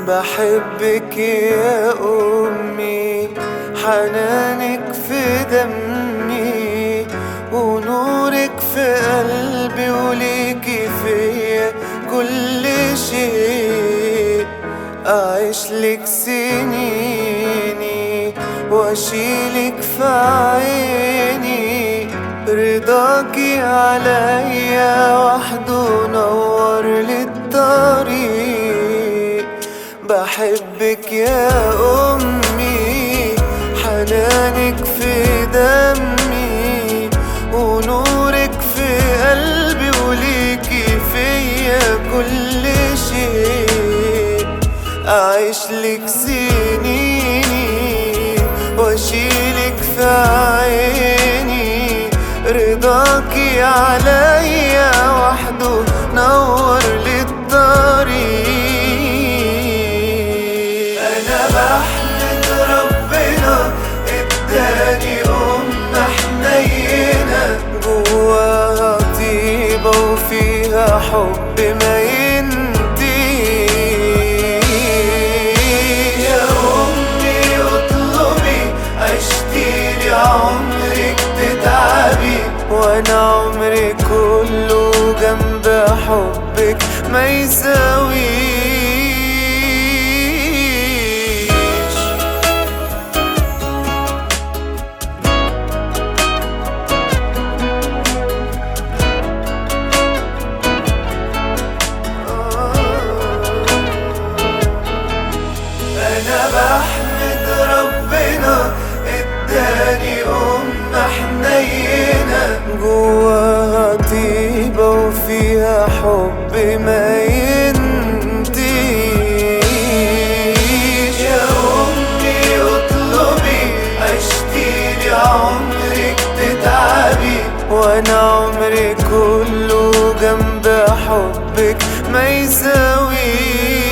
بحبك يا أمي حنانك في دمي ونورك في قلبي وليكي فيا كل شيء أعيش لك سنيني وأشيلك في عيني رضاكي عليا وحده نور للطريق بحبك يا أمي حنانك في دمي ونورك في قلبي وليكي فيا كل شيء أعيش لك سنيني وأشيلك في عيني رضاكي عليا وحده نور للطريق أنا بحمد ربنا اداني أم حنينة جواها طيبة وفيها حب ما ينتهي يا أمي اطلبي عشتيلي عمرك تتعبي وانا عمري كله جنب حبك ما يساويش انا بحمد ربنا اداني ام حنينه جواها طيبه وفيها حب ما ينتهيش يا امي اطلبي عشتيلي عمرك تتعبي وانا عمري كله جنب حبك ما يساويش